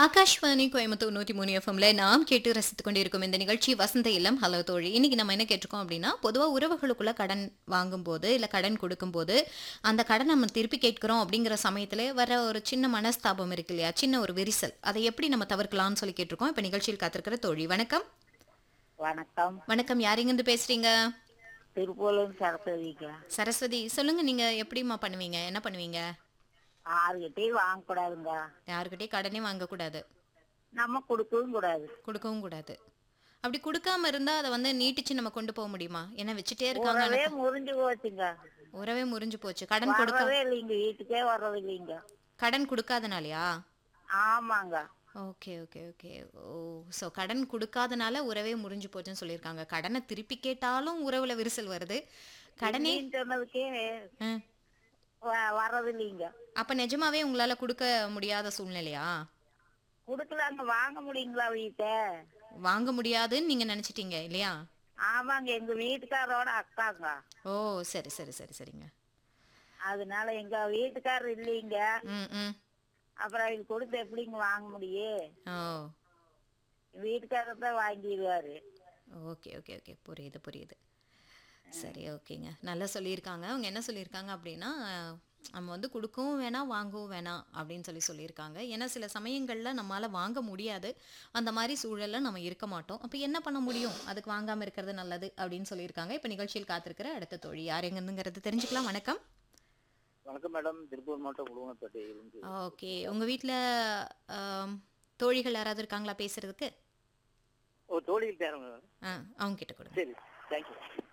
ஆகாஷ்வாணி கோயம்புத்தூர் நூற்றி மூணு எஃப்எம்ல நாம் கேட்டு ரசித்துக் கொண்டிருக்கும் இந்த நிகழ்ச்சி வசந்த இல்லம் ஹலோ தோழி இன்னைக்கு நம்ம என்ன கேட்டிருக்கோம் அப்படின்னா பொதுவாக உறவுகளுக்குள்ள கடன் வாங்கும்போது இல்லை கடன் கொடுக்கும்போது அந்த கடன் நம்ம திருப்பி கேட்கிறோம் அப்படிங்கிற சமயத்தில் வர ஒரு சின்ன மனஸ்தாபம் இருக்கு இல்லையா சின்ன ஒரு விரிசல் அதை எப்படி நம்ம தவிர்க்கலாம்னு சொல்லி கேட்டிருக்கோம் இப்போ நிகழ்ச்சியில் காத்திருக்கிற தோழி வணக்கம் வணக்கம் வணக்கம் யாரிங்கிருந்து பேசுறீங்க திருப்பூர்லேருந்து சரஸ்வதிக்கா சரஸ்வதி சொல்லுங்க நீங்க எப்படிம்மா பண்ணுவீங்க என்ன பண்ணுவீங்க ஆறுகிட்டையும் வாங்கக்கூடாதுங்க யாருக்கிட்டே கடனே வாங்கக்கூடாது நம்ம கொடுக்கவும் கூடாது கொடுக்கவும் கூடாது அப்படி கொடுக்காம இருந்தா அதை வந்து நீட்டிச்சு நம்ம கொண்டு போக முடியுமா ஏன்னா வச்சுட்டே இருக்காங்க உறவே முறிஞ்சு போச்சுங்க உறவே முறிஞ்சு போச்சு கடன் கொடுக்க வரவே இல்லைங்க வீட்டுக்கே வர்றது இல்லைங்க கடன் கொடுக்காதனாலயா ஆமாங்க okay okay okay oh so கடன் கொடுக்காதனால உறவே முறிஞ்சு போச்சுன்னு சொல்லியிருக்காங்க கடனை திருப்பி கேட்டாலும் உறவுல விரிசல் வருது கடனே இல்லைன்னு சொன்னதுக்கே ம். வ- வர்றது இல்லைங்க அப்ப நிஜமாவே உங்களால கொடுக்க முடியாத சூழ்நிலையா கொடுக்கலாங்க வாங்க முடியுங்களா வீட்டை வாங்க முடியாதுன்னு நீங்க நினைச்சிட்டீங்க இல்லையா ஆமாங்க எங்க வீட்டுக்காரோட அக்காங்க ஓ சரி சரி சரி சரிங்க அதனால எங்க வீட்டுக்காரர் இல்லைங்க ம் ம் அப்புறம் இது கொடுத்து எப்படிங்க வாங்க முடியும் ஓ வீட்டுக்காரர் தான் வாங்கிடுவாரு ஓகே ஓகே ஓகே புரியுது புரியுது சரி ஓகேங்க நல்லா சொல்லியிருக்காங்க அவங்க என்ன சொல்லியிருக்காங்க அப்படின்னா நம்ம வந்து கொடுக்கவும் வேணாம் வாங்கவும் வேணாம் அப்படின்னு சொல்லி சொல்லியிருக்காங்க ஏன்னா சில சமயங்களில் நம்மளால் வாங்க முடியாது அந்த மாதிரி சூழலில் நம்ம இருக்க மாட்டோம் அப்போ என்ன பண்ண முடியும் அதுக்கு வாங்காமல் இருக்கிறது நல்லது அப்படின்னு சொல்லியிருக்காங்க இப்போ நிகழ்ச்சியில் காத்திருக்கிற அடுத்த தோழி யார் எங்கேருந்துங்கிறது தெரிஞ்சுக்கலாம் வணக்கம் வணக்கம் மேடம் திருப்பூர் மாவட்டம் குடும்பப்பேட்டை இருந்து ஓகே உங்கள் வீட்டில் தோழிகள் யாராவது இருக்காங்களா பேசுறதுக்கு ஓ தோழியில் தேரங்க ஆ அவங்க கிட்ட கூட சரி தேங்க்யூ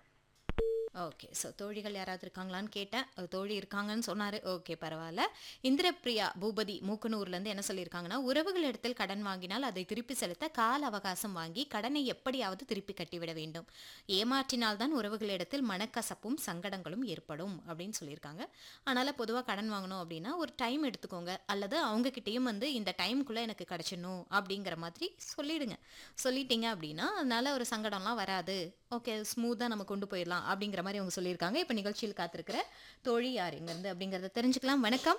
ஓகே ஸோ தோழிகள் யாராவது இருக்காங்களான்னு கேட்டேன் ஒரு தோழி இருக்காங்கன்னு சொன்னார் ஓகே பரவாயில்ல இந்திரபிரியா பூபதி மூக்கனூர்லேருந்து என்ன சொல்லியிருக்காங்கன்னா உறவுகள் இடத்தில் கடன் வாங்கினால் அதை திருப்பி செலுத்த கால அவகாசம் வாங்கி கடனை எப்படியாவது திருப்பி கட்டிவிட வேண்டும் ஏமாற்றினால்தான் உறவுகளிடத்தில் மனக்கசப்பும் சங்கடங்களும் ஏற்படும் அப்படின்னு சொல்லியிருக்காங்க அதனால் பொதுவாக கடன் வாங்கணும் அப்படின்னா ஒரு டைம் எடுத்துக்கோங்க அல்லது அவங்கக்கிட்டேயும் வந்து இந்த டைமுக்குள்ளே எனக்கு கிடச்சிடணும் அப்படிங்கிற மாதிரி சொல்லிடுங்க சொல்லிட்டீங்க அப்படின்னா அதனால ஒரு சங்கடம்லாம் வராது ஓகே ஸ்மூத்தாக நம்ம கொண்டு போயிடலாம் அப்படிங்கிற மாதிரி அவங்க சொல்லியிருக்காங்க இப்போ நிகழ்ச்சியில் காத்திருக்கிற தோழி யார் எங்கேருந்து அப்படிங்கிறத தெரிஞ்சுக்கலாம் வணக்கம்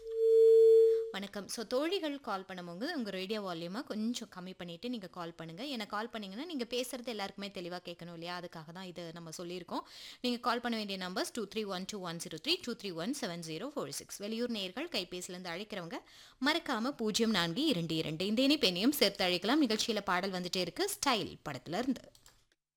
வணக்கம் ஸோ தோழிகள் கால் பண்ணும்போது உங்கள் ரேடியோ வால்யூமை கொஞ்சம் கம்மி பண்ணிவிட்டு நீங்கள் கால் பண்ணுங்கள் எனக்கு கால் பண்ணிங்கன்னா நீங்கள் பேசுகிறது எல்லாருக்குமே தெளிவாக கேட்கணும் இல்லையா அதுக்காக தான் இது நம்ம சொல்லியிருக்கோம் நீங்கள் கால் பண்ண வேண்டிய numbers two three one two one zero three two three one seven zero four six வெளியூர் நேர்கள் கைபேசியிலேருந்து அழைக்கிறவங்க மறக்காமல் பூஜ்ஜியம் நான்கு இரண்டு இரண்டு இந்த இணைப்பெண்ணையும் சேர்த்து அழைக்கலாம் நிகழ்ச்சியில் பாடல் வந்துட்டே இருக்கு ஸ்டைல் படத்துல இருந்து